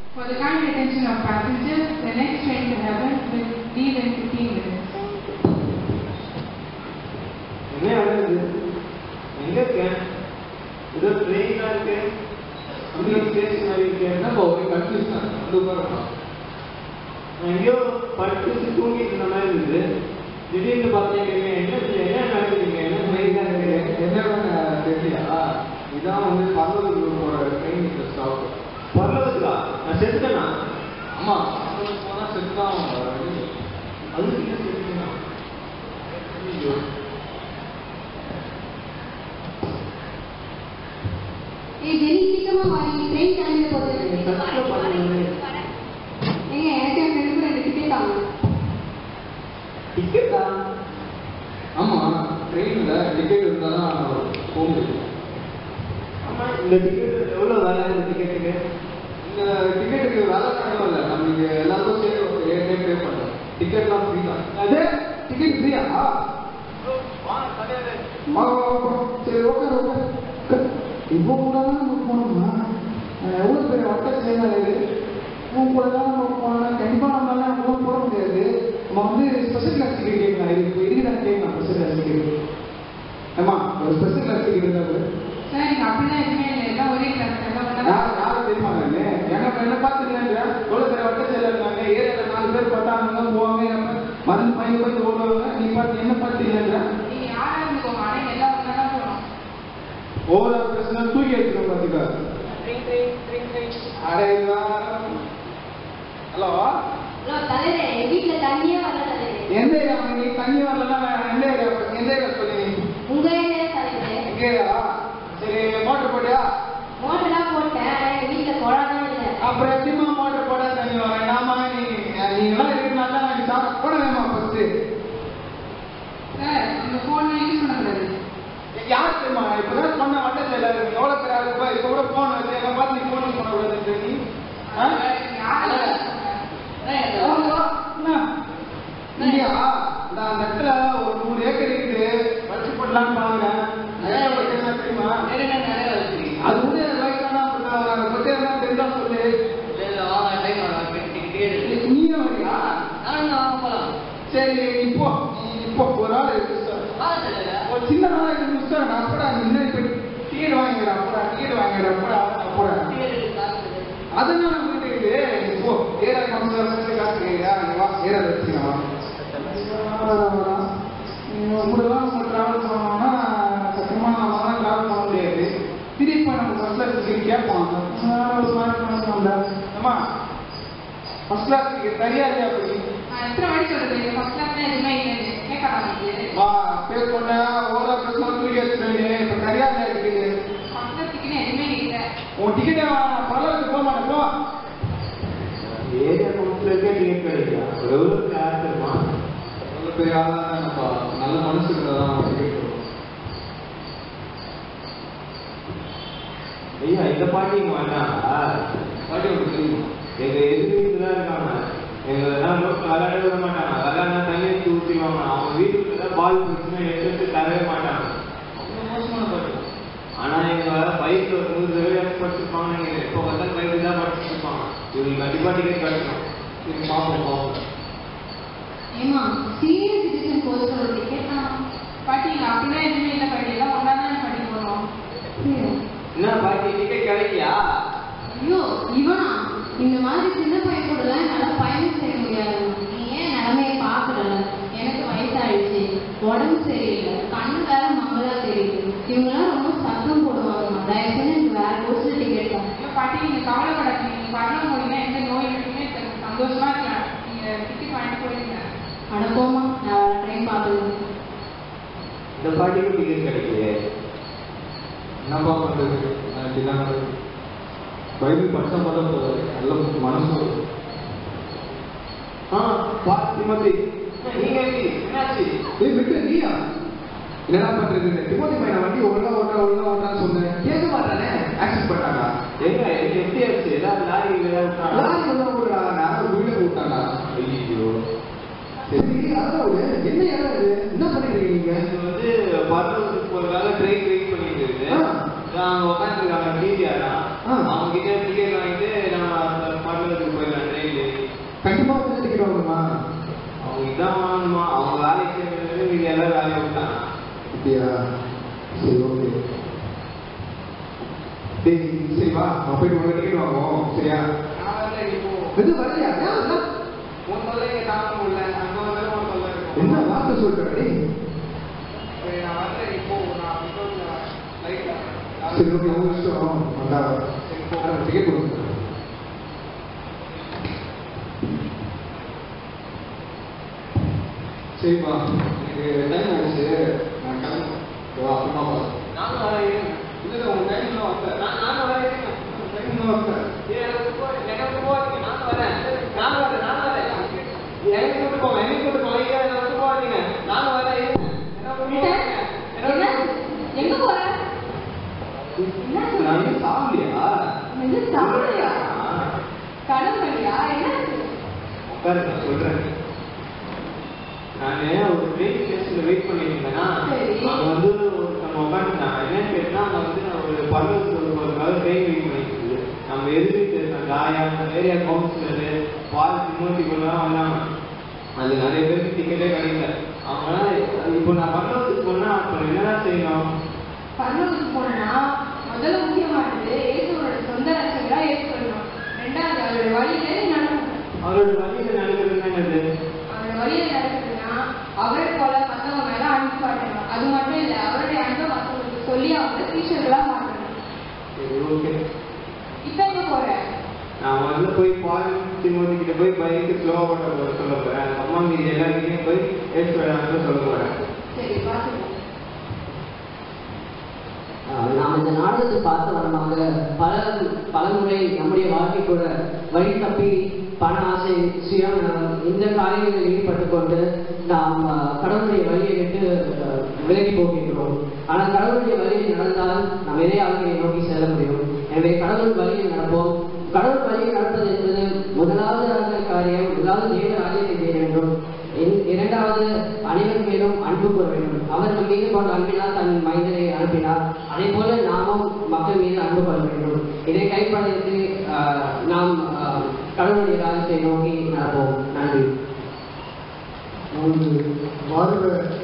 For the kind attention of passengers, the next train to heaven will leave in 15 minutes. என்ன இடம் இது எங்க இருக்கேன் ஏதோ ட்ரெயினா இருக்கு அங்கே ஸ்டேஷன் மாதிரி இருக்கு என்னப்பா ஒரே கன்ஃபியூஷன் வந்து உட்காரலாம் நான் எங்கேயோ படுத்து தூங்கிட்டு இருந்த மாதிரி இருந்தது திடீர்னு பார்த்தீங்க என்ன என்ன நடக்குதுங்க என்ன ட்ரெயினா இருக்கு என்னன்னு தெரியலையா இதான் வந்து பல்லூர் போற ட்ரெயின் இந்த ஸ்டாப் பரலவத்துக்கா நான் செத்துட்டேனா ஆமா அங்க போனா செத்து தான் அது என்ன செத்துட்டேனா ஐயோ ஏய் ஜெனி சீக்கிரமா வாடி ட்ரெயின் கிளம்பிட போகுது சத்தியம் பண்ணுங்க ஏங்க எனக்கு என் ஃப்ரெண்டுக்கு ரெண்டு டிக்கெட் ஆகும் டிக்கெட்டா ஆமா ட்ரெயின்ல டிக்கெட் இருந்தா தான் போக முடியும் ஆமா இந்த டிக்கெட் எவ்வளவு வேலை இந்த டிக்கெட்டுக்கு இந்த டிக்கெட்டுக்கு வேலை கணக்கும் இல்லை நம்ம இங்க எல்லாருக்கும் சேர்த்து ஏற்கனவே பே பண்றோம் டிக்கெட்லாம் ஃப்ரீ தான் அது டிக்கெட் ஃப்ரீயா சரி ஓகே ஓகே இப்போ கூட தான் நம்ம போனோம்னா எவ்வளோ பெரிய வட்ட செயலாக இருக்குது உன் கூட தான் நம்ம போனோம்னா கண்டிப்பாக நம்மளால அவ்வளோ போட முடியாது நம்ம வந்து ஸ்பெஷல் கிளாஸ் டிக்கெட் கேட்கலாம் இது இப்போ இதுக்கு நான் கேட்கலாம் ஸ்பெஷல் கிளாஸ் டிக்கெட் ஆமா ஒரு ஸ்பெஷல் கிளாஸ் டிக்கெட் இருந்தால் கூட சார் நீங்க அப்படிலாம் எதுவுமே இல்லை எல்லாம் ஒரே கிளாஸ் எல்லாம் யார் யாரும் தெரியுமா நானு? எனக்கு என்ன பார்த்துக்கலான்ற எவ்வளவு பேர் வட்ட செயலா இருக்காங்க ஏரியால நாலு பேர் பார்த்தா அவங்க போவாங்க நம்ம மருந்து பையன் போய் ஓடுவாங்க நீ பார்த்து என்ன பார்த்துக்கலான்ற நீங்க யாரா இருந்துக்கோங்க ஆனா எல்லாம் ஒன்றா தான் போகணும் ஓவரா பிரச்சனை தூக்கி எடுத்துக்கோ பார்த்துக்க அடையா ஹலோ ஹலோ தலைவரே என் வீட்டுல தண்ணியே வரல தலைவரே எந்த ஏரியா நீ தண்ணி வரலன்னா வேற எந்த ஏரியா எந்த ஏரியா சொல்லி நீ உங்க ஏரியா தலைவரே எங்கேயா சரி மோட்டர் போட்டியா மோட்டர்லாம் போட்டேன் ஆனா எங்க வீட்டுல குழாதான் இல்லை அப்புறம் எப்படிமா மோட்டர் போட தண்ணி வர நாம நீ நீ எல்லாம் இருக்கிறனால தான் நான் சாப்பிட போட வேமா ஃபர்ஸ்ட் சார் இந்த ஃபோன்லாம் யூஸ் பண்ணக்கூடாது யார் தெரியுமா இப்பதான் சொன்ன வட்ட செயலர் எவ்வளவு பேர் ஆகுது பாரு. இப்ப கூட போன் வச்சு எங்க பார்த்து நீ போன் பண்ண கூடாது நீ ஆ? யாரு ஓஹோ, என்ன? இல்லையா இந்த அந்த இடத்துல ஒரு நூறு ஏக்கர் இருக்குது வச்சு போடலான்னு பாக்குறேன் நிறைய பிரச்சனை தெரியுமா அது கூட வயசானா அதை பத்தி என்ன தெரிஞ்சா சொல்லு நீயும் வரியா சரி இப்போ இப்போ ஒரு ஆள் இருக்கு சார் ஒரு சின்ன நாளா இருக்கு சார் அப்படா நீ என்ன இப்ப டிக்கெட் வாங்கிடுற அப்படா டிக்கெட் வாங்கிடுற அப்படா அப்படா அதனால வீட்டுக்கு இப்போ ஏரா கம்சர் காசு கேட்குறா நீ வா ஏரா வச்சுக்கலாம் இப்படிலாம் நம்ம ட்ராவல் பண்ணோம்னா சத்தியமாக நம்மளால ட்ராவல் பண்ண முடியாது திருப்பி நம்ம ஃபர்ஸ்ட் கிளாஸ் டிக்கெட் கேட்போம் ஒரு மாதிரி பண்ணோம்ல அம்மா ஃபர்ஸ்ட் கிளாஸ் டிக்கெட் தனியாக அப்படி நான் எத்தனை வாட்டி சொல்றது ஃபர்ஸ்ட் கிளாஸ்ல எதுவுமே இல்லைன்னு கேட்கலாம் வா பே பண்ண ஓரா பிரச்சனை தூக்கி வச்சுருவேன் இப்போ தனியாக இருக்குது ஃபர்ஸ்ட் கிளாஸ் டிக்கெட் எதுவுமே இல்லை உன் டிக்கெட்டை பரவாயில்ல போக மாட்டேன் போ ஏரியா கவுன்சிலருக்கே டிக்கெட் கிடைக்கல எவ்வளவு கிளாஸ் தெரியுமா நல்ல பெரிய ஆளாக தானப்பா நல்ல மனசுக்கு தான் டிக்கெட் கொடுக்கும் ஐயா இந்த பாட்டி இங்க வந்தாங்களா பாட்டி உனக்கு தெரியுமா எங்க எதிர் வீட்டுல தான் இருக்காங்க எங்க எல்லாம் ரோட்ல விளையாட விட மாட்டாங்க விளையாடினா தண்ணி ஊற்றி ஊற்றிடுவாங்க அவங்க வீட்டுக்குள்ள தான் பால் பிரச்சனை எடுத்து எடுத்து தரவே மாட்டாங்க அவ்வளோ மோசமான பாட்டி ஆனா எங்க பைக்ல ஒரு நூறு தடவை படிச்சிருப்பாங்க நீங்க எப்போ பார்த்தாலும் பைக்கு தான் படிச்சிருப்பாங்க இவங்களுக்கு கண்டிப்பா டிக்கெட் கிடைக்கணும் சரி பார்ப்போம் பார்ப்போம் ஏமா சீனியர் சிட்டிசன் கோர்ஸ் ஒரு டிக்கெட் பாட்டி இங்க அப்படிலாம் எதுவுமே இல்லை பாட்டி எல்லாம் ஒன்றா தான் பாட்டி போகணும் என்ன பாட்டி டிக்கெட் கிடைக்கலையா ஐயோ இவனா இந்த மாதிரி சின்ன பையன் கூடலாம் என்னால பயணம் செய்ய முடியாது நீ ஏன் நிலைமையை பாக்குறல எனக்கு வயசாயிடுச்சு உடம்பு சரியில்லை கண்ணு வேற மங்களா தெரியுது இவங்கெல்லாம் ரொம்ப சத்தம் போடுவாங்க தயவு செஞ்சு எனக்கு வேற கோர்ஸ்ல டிக்கெட் தான் ஐயோ பாட்டி நீங்க கவலைப்படாதீங்க நீங்க வரணும் போனீங்கன்னா எந்த நோய் இருக்குமே சந்தோஷமா இருக்கலாம் நீங்க டிக்கெட் வாங்கிட்டு போறீங்க அட போமா நான் வேற ட்ரெயின் பார்த்துக்கிறேன் இந்த பாட்டிக்கு டிக்கெட் கிடைக்கலையே என்னப்பா பண்ணுறது இப்படிதான் நடக்குது. பைபிள் படிச்சா பார்த்தா போதும் நல்ல மனசு வரும். ஆ பா திமதி நீங்க எப்படி என்னாச்சு ஏய் விட்டு நீயா என்னடா பண்றது இந்த திமோதி பையனை வண்டி ஒழுங்கா ஓட்டா ஒழுங்கா ஓட்டான்னு சொன்னேன் கேட்க மாட்டானே ஆக்சஸ் பண்ணாங்க எங்க எனக்கு எப்படி ஆச்சு ஏதாவது லாரி ஏதாவது லாரி வந்து ஒரு நேரம் வீடு விட்டாங்க ஐயோ சரி அதான் ஒரு என்ன இடம் இது என்ன பண்ணிட்டு இருக்கீங்க இது வந்து பர்வத்துக்கு போறதால ட்ரெயின் வெயிட் பண்ணிட்டு இருக்கு ஆ. அவங்க உட்காந்துருக்காங்க டிசிஆரா ஆ. அவங்க கிட்ட டிக்கெட் வாங்கிட்டு நம்ம பட்டணத்துக்கு போயிடலாம் ட்ரெயின்ல கண்டிப்பா வந்து டிக்கெட் வாங்கணுமா அவங்க இதான் வாங்கணுமா அவங்க வேலைக்கு சேர்ந்து மீதி எல்லாரும் வேலையை விட்டாங்க அப்படியா சரி ஓகே டேய் சரி வா நம்ம போயிட்டு உடனே டிக்கெட் வாங்குவோம் சரியா நான் வரல இப்போ எது வரலையா ஏன் வரல? உன் தொல்லை இங்க தாங்க முடியல அங்க வந்தாலும் உன் தொல்லை இருக்கும் என்ன வார்த்தை சொல்ற டேய் சரி, நான் வரல இப்போ நான் விண்டோஸ்ல லைட்ல சரி ஓகே உங்க இஷ்டம் வந்தா சரி, போ. டிக்கெட் கொடுங்க சரிப்பா எனக்கு டைம் ஆயிடுச்சு நான் கிளம்புறேன் ஓகேவா? அப்புறமா பார்க்கலாம் நானும் வரேன் இருங்க. இல்ல இல்ல உங்க டைம் இன்னும் வரல நான் நானும் வரேன் இருங்க. டைம் இன்னும் வரல ஏய், எனக்கு போ- எனக்கு போகாதீங்க. நானும் வரேன். நானும் வரேன், நானும் வரேன். என்னை கூட்டு போங்க, என்னை கூட்டு போங்க. ஐயா, என்னை விட்டு போகாதீங்க. நானும் வரேன் இருங்க. என்னை விட்டு போகாதீங்க. என்னை என்ன விட்டு- எங்க போற என்ன சொல்ற? நான் இன்னும் சாப்பிடலையா? இது சாப்பிடுறியா ஆ. கடமையா என்னாச்சு உட்காருங்க, சொல்றேன். நானு ஒரு train station ல wait பண்ணிட்டு இருந்தேனா, சரி. அங்க வந்து ஒருத்தவங்க உட்கார்ந்துருந்தாங்க. என்னன்னு கேட்டா, அங்க வந்து நான் ஒரு பர்வதத்துக்கு போறதுக்காக train wait பண்ணிட்டு இருந்தது. நம்ம எதிர்த்து இருந்த தாயா, area councillor, பால் திமுத்தி எல்லாம் வந்தாங்க. அது நிறைய பேருக்கு டிக்கெட்டே கிடைக்கல அவங்களாம் இப்போ நான் பர்வதத்துக்கு போனா அப்புறம் என்னதான் செய்யணும் பரலோகத்துக்கு போனா முதல்ல முக்கியமானது இயேசுவோட சொந்த ரசங்களா ஏற்றுக்கொள்ளணும் ரெண்டாவது அவருடைய வழியில நீ நடக்கணும் அவரோட வழியில நடக்கிறது என்னது அவரோட வழியில நடக்குதுன்னா அவரை போல மத்தவங்க மேல அன்பு காட்டணும் அது மட்டும் இல்ல அவருடைய அன்பை மத்தவங்களுக்கு சொல்லி அவங்க டீச்சர்களா மாற்றணும் சரி ஓகே இப்ப எங்க போற நான் முதல்ல போய் பால் திமுத்தி கிட்ட போய் பைக்கு ஸ்லோவா ஓட்ட போற சொல்ல போறேன் அந்த அம்மா மீதி எல்லாருக்கிட்டையும் போய் ஏற்று வேணாம்னு சொல்ல போறேன் சரி பாத்துக்கோ ஆஹ் நாம் இந்த நாடகத்தை பார்த்த வரமாக பல பல முறை நம்முடைய வாழ்க்கை கூட வழி தப்பி பண ஆசை சுயநலம் இந்த காரியங்களில் ஈடுபட்டு கொண்டு நாம் ஆஹ், கடவுளுடைய வழியை விட்டு ஆஹ், விலகி போகின்றோம் ஆனால் கடவுளுடைய வழியில் நடந்தால் நாம் இதே ஆளுமையை நோக்கி செல்ல முடியும் எனவே கடவுள் வழியில் நடப்போம் கடவுள் வழியில் நடப்பது என்பது முதலாவது காரியம் முதலாவது தேவ ராஜ்யத்தை செய்ய வேண்டும் இன்- இரண்டாவது அனைவர் மீதும் அன்பு கூற வேண்டும் அவர் நம் மீது கொண்ட அன்பினால் தன் மைந்தனை அனுப்பினார் அதே போல நாமும் மக்கள் மீது அன்பு கொள்ள வேண்டும் இதை கைப்படைத்து ஆஹ், நாம் ஆஹ், கடவுளுடைய ராஜ்யத்தை நோக்கி நடப்போம் நன்றி நமது வாழ்வை